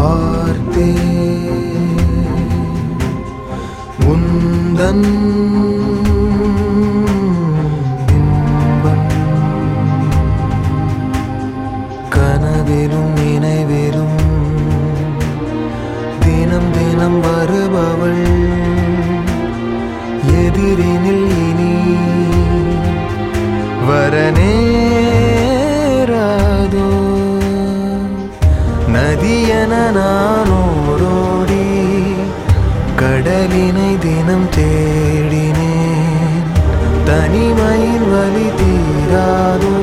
பார்த்தேன் உந்தன் இன்பம் கனவிலும் நினைவிலும் தினம் தினம் வருபவள் எதிரினில் இனி வரநேராதோ நதியென நானோரோடி கடலினை தினம் தேடினேன் தனிமையில் வலி தீராதோ